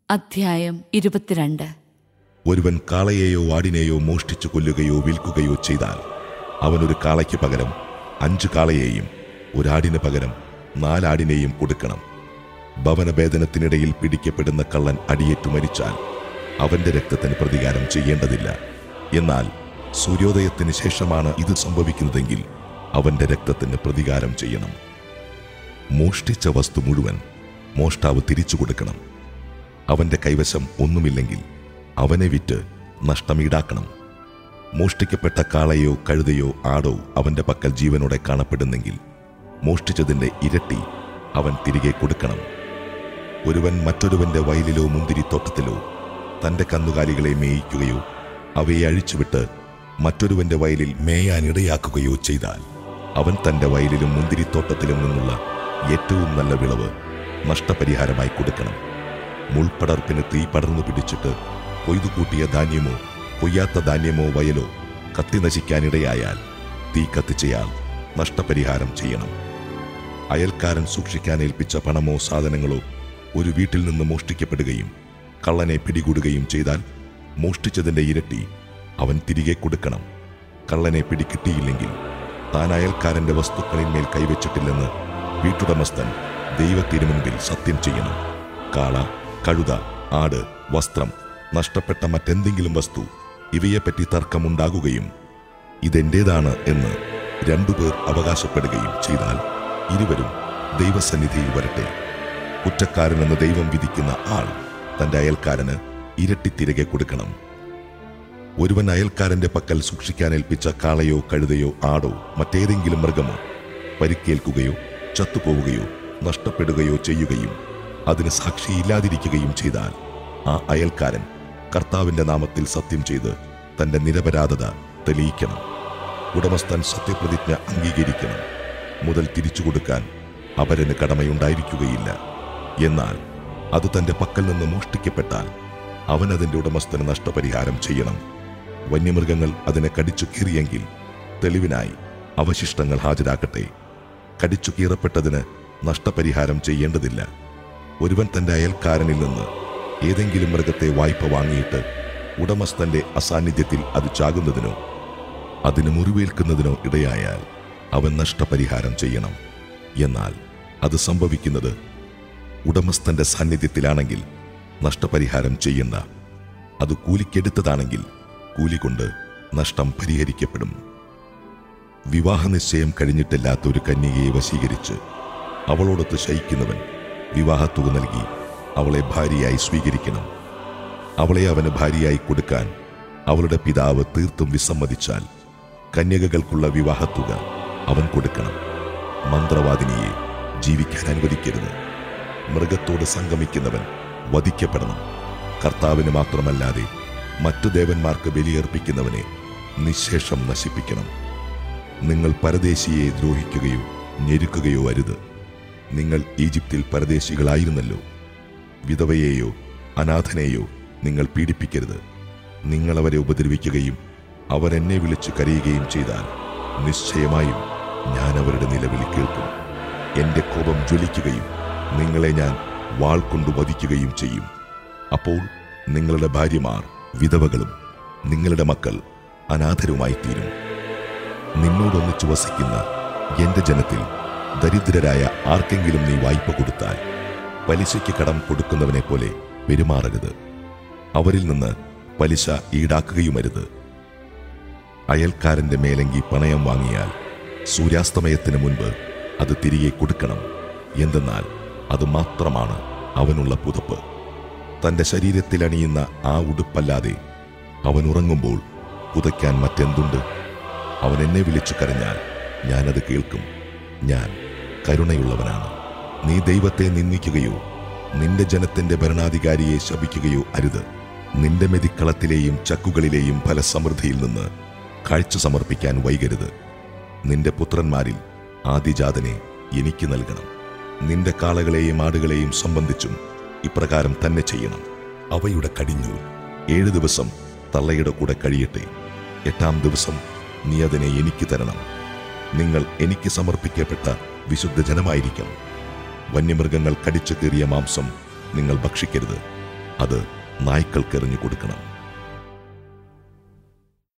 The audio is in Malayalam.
അധ്യായം ഇരുപത്തിരണ്ട് ഒരുവൻ കാളയെയോ ആടിനെയോ മോഷ്ടിച്ചു കൊല്ലുകയോ വിൽക്കുകയോ ചെയ്താൽ അവനൊരു കാളയ്ക്ക് പകരം അഞ്ച് കാളയെയും ഒരാടിന് പകരം നാലാടിനെയും കൊടുക്കണം ഭവനഭേദനത്തിനിടയിൽ പിടിക്കപ്പെടുന്ന കള്ളൻ അടിയേറ്റു മരിച്ചാൽ അവന്റെ രക്തത്തിന് പ്രതികാരം ചെയ്യേണ്ടതില്ല എന്നാൽ സൂര്യോദയത്തിന് ശേഷമാണ് ഇത് സംഭവിക്കുന്നതെങ്കിൽ അവന്റെ രക്തത്തിന് പ്രതികാരം ചെയ്യണം മോഷ്ടിച്ച വസ്തു മുഴുവൻ മോഷ്ടാവ് തിരിച്ചു കൊടുക്കണം അവന്റെ കൈവശം ഒന്നുമില്ലെങ്കിൽ അവനെ വിറ്റ് നഷ്ടം ഈടാക്കണം മോഷ്ടിക്കപ്പെട്ട കാളയോ കഴുതയോ ആടോ അവന്റെ പക്കൽ ജീവനോടെ കാണപ്പെടുന്നെങ്കിൽ മോഷ്ടിച്ചതിന്റെ ഇരട്ടി അവൻ തിരികെ കൊടുക്കണം ഒരുവൻ മറ്റൊരുവന്റെ വയലിലോ മുന്തിരിത്തോട്ടത്തിലോ തന്റെ കന്നുകാലികളെ മേയിക്കുകയോ അവയെ അഴിച്ചുവിട്ട് മറ്റൊരുവന്റെ വയലിൽ മേയാനിടയാക്കുകയോ ചെയ്താൽ അവൻ തന്റെ വയലിലും മുന്തിരിത്തോട്ടത്തിലും നിന്നുള്ള ഏറ്റവും നല്ല വിളവ് നഷ്ടപരിഹാരമായി കൊടുക്കണം മുൾപ്പടർപ്പിന് തീ പടർന്നു പിടിച്ചിട്ട് കൊയ്തു കൂട്ടിയ ധാന്യമോ കൊയ്യാത്ത ധാന്യമോ വയലോ കത്തി നശിക്കാനിടയായാൽ തീ കത്തിച്ചയാൾ നഷ്ടപരിഹാരം ചെയ്യണം അയൽക്കാരൻ സൂക്ഷിക്കാൻ ഏൽപ്പിച്ച പണമോ സാധനങ്ങളോ ഒരു വീട്ടിൽ നിന്ന് മോഷ്ടിക്കപ്പെടുകയും കള്ളനെ പിടികൂടുകയും ചെയ്താൽ മോഷ്ടിച്ചതിന്റെ ഇരട്ടി അവൻ തിരികെ കൊടുക്കണം കള്ളനെ പിടികിട്ടിയില്ലെങ്കിൽ താൻ അയൽക്കാരന്റെ വസ്തുക്കളിന്മേൽ കൈവച്ചിട്ടില്ലെന്ന് വീട്ടുടമസ്ഥൻ ദൈവത്തിനു മുൻപിൽ സത്യം ചെയ്യണം കാള കഴുത ആട് വസ്ത്രം നഷ്ടപ്പെട്ട മറ്റെന്തെങ്കിലും വസ്തു ഇവയെപ്പറ്റി തർക്കമുണ്ടാകുകയും ഇതെന്റേതാണ് എന്ന് രണ്ടുപേർ അവകാശപ്പെടുകയും ചെയ്താൽ ഇരുവരും ദൈവസന്നിധിയിൽ വരട്ടെ കുറ്റക്കാരനെന്ന് ദൈവം വിധിക്കുന്ന ആൾ തന്റെ അയൽക്കാരന് ഇരട്ടി തിരികെ കൊടുക്കണം ഒരുവൻ അയൽക്കാരന്റെ പക്കൽ സൂക്ഷിക്കാൻ ഏൽപ്പിച്ച കാളയോ കഴുതയോ ആടോ മറ്റേതെങ്കിലും മൃഗമോ പരിക്കേൽക്കുകയോ ചത്തുപോവുകയോ നഷ്ടപ്പെടുകയോ ചെയ്യുകയും അതിന് സാക്ഷിയില്ലാതിരിക്കുകയും ചെയ്താൽ ആ അയൽക്കാരൻ കർത്താവിന്റെ നാമത്തിൽ സത്യം ചെയ്ത് തന്റെ നിരപരാധത തെളിയിക്കണം ഉടമസ്ഥൻ സത്യപ്രതിജ്ഞ അംഗീകരിക്കണം മുതൽ തിരിച്ചു കൊടുക്കാൻ അവരന് കടമയുണ്ടായിരിക്കുകയില്ല എന്നാൽ അത് തന്റെ പക്കൽ നിന്ന് മോഷ്ടിക്കപ്പെട്ടാൽ അവൻ അതിന്റെ ഉടമസ്ഥന് നഷ്ടപരിഹാരം ചെയ്യണം വന്യമൃഗങ്ങൾ അതിനെ കടിച്ചു കീറിയെങ്കിൽ തെളിവിനായി അവശിഷ്ടങ്ങൾ ഹാജരാക്കട്ടെ കടിച്ചു കീറപ്പെട്ടതിന് നഷ്ടപരിഹാരം ചെയ്യേണ്ടതില്ല ഒരുവൻ തന്റെ അയൽക്കാരനിൽ നിന്ന് ഏതെങ്കിലും മൃഗത്തെ വായ്പ വാങ്ങിയിട്ട് ഉടമസ്ഥന്റെ അസാന്നിധ്യത്തിൽ അത് ചാകുന്നതിനോ അതിന് മുറിവേൽക്കുന്നതിനോ ഇടയായാൽ അവൻ നഷ്ടപരിഹാരം ചെയ്യണം എന്നാൽ അത് സംഭവിക്കുന്നത് ഉടമസ്ഥന്റെ സാന്നിധ്യത്തിലാണെങ്കിൽ നഷ്ടപരിഹാരം ചെയ്യണ്ട അത് കൂലിക്കെടുത്തതാണെങ്കിൽ കൂലി കൊണ്ട് നഷ്ടം പരിഹരിക്കപ്പെടും വിവാഹനിശ്ചയം കഴിഞ്ഞിട്ടില്ലാത്ത ഒരു കന്യകയെ വശീകരിച്ച് അവളോടൊത്ത് ശയിക്കുന്നവൻ വിവാഹത്തുക നൽകി അവളെ ഭാര്യയായി സ്വീകരിക്കണം അവളെ അവന് ഭാര്യയായി കൊടുക്കാൻ അവളുടെ പിതാവ് തീർത്തും വിസമ്മതിച്ചാൽ കന്യകകൾക്കുള്ള വിവാഹത്തുക അവൻ കൊടുക്കണം മന്ത്രവാദിനിയെ ജീവിക്കാൻ അനുവദിക്കരുത് മൃഗത്തോട് സംഗമിക്കുന്നവൻ വധിക്കപ്പെടണം കർത്താവിന് മാത്രമല്ലാതെ മറ്റു ദേവന്മാർക്ക് ബലിയർപ്പിക്കുന്നവനെ നിശേഷം നശിപ്പിക്കണം നിങ്ങൾ പരദേശിയെ ദ്രോഹിക്കുകയോ ഞെരുക്കുകയോ അരുത് നിങ്ങൾ ഈജിപ്തിൽ പരദേശികളായിരുന്നല്ലോ വിധവയെയോ അനാഥനെയോ നിങ്ങൾ പീഡിപ്പിക്കരുത് നിങ്ങൾ അവരെ ഉപദ്രവിക്കുകയും അവർ എന്നെ വിളിച്ച് കരയുകയും ചെയ്താൽ നിശ്ചയമായും ഞാൻ അവരുടെ നിലവിളി കേൾക്കും എന്റെ കോപം ജ്വലിക്കുകയും നിങ്ങളെ ഞാൻ വാൾ കൊണ്ട് വധിക്കുകയും ചെയ്യും അപ്പോൾ നിങ്ങളുടെ ഭാര്യമാർ വിധവകളും നിങ്ങളുടെ മക്കൾ അനാഥരുമായി തീരും നിന്നോടൊന്നിച്ചു വസിക്കുന്ന എന്റെ ജനത്തിൽ ദരിദ്രരായ ആർക്കെങ്കിലും നീ വായ്പ കൊടുത്താൽ പലിശയ്ക്ക് കടം കൊടുക്കുന്നവനെ പോലെ പെരുമാറരുത് അവരിൽ നിന്ന് പലിശ ഈടാക്കുകയുമരുത് അയൽക്കാരന്റെ മേലങ്കി പണയം വാങ്ങിയാൽ സൂര്യാസ്തമയത്തിന് മുൻപ് അത് തിരികെ കൊടുക്കണം എന്തെന്നാൽ അത് മാത്രമാണ് അവനുള്ള പുതപ്പ് തന്റെ ശരീരത്തിൽ അണിയുന്ന ആ ഉടുപ്പല്ലാതെ അവൻ ഉറങ്ങുമ്പോൾ പുതയ്ക്കാൻ മറ്റെന്തുണ്ട് അവൻ എന്നെ വിളിച്ചു കരഞ്ഞാൽ ഞാനത് കേൾക്കും ഞാൻ കരുണയുള്ളവനാണ് നീ ദൈവത്തെ നിന്ദിക്കുകയോ നിന്റെ ജനത്തിന്റെ ഭരണാധികാരിയെ ശപിക്കുകയോ അരുത് നിന്റെ മെതിക്കളത്തിലെയും ചക്കുകളിലെയും ഫലസമൃദ്ധിയിൽ നിന്ന് കാഴ്ച സമർപ്പിക്കാൻ വൈകരുത് നിന്റെ പുത്രന്മാരിൽ ആദിജാതനെ എനിക്ക് നൽകണം നിന്റെ കാളകളെയും ആടുകളെയും സംബന്ധിച്ചും ഇപ്രകാരം തന്നെ ചെയ്യണം അവയുടെ കടിഞ്ഞൂൽ ഏഴു ദിവസം തള്ളയുടെ കൂടെ കഴിയട്ടെ എട്ടാം ദിവസം നീ അതിനെ എനിക്ക് തരണം നിങ്ങൾ എനിക്ക് സമർപ്പിക്കപ്പെട്ട വിശുദ്ധ ജനമായിരിക്കണം വന്യമൃഗങ്ങൾ കടിച്ചു കീറിയ മാംസം നിങ്ങൾ ഭക്ഷിക്കരുത് അത് നായ്ക്കൾക്കെറിഞ്ഞു കൊടുക്കണം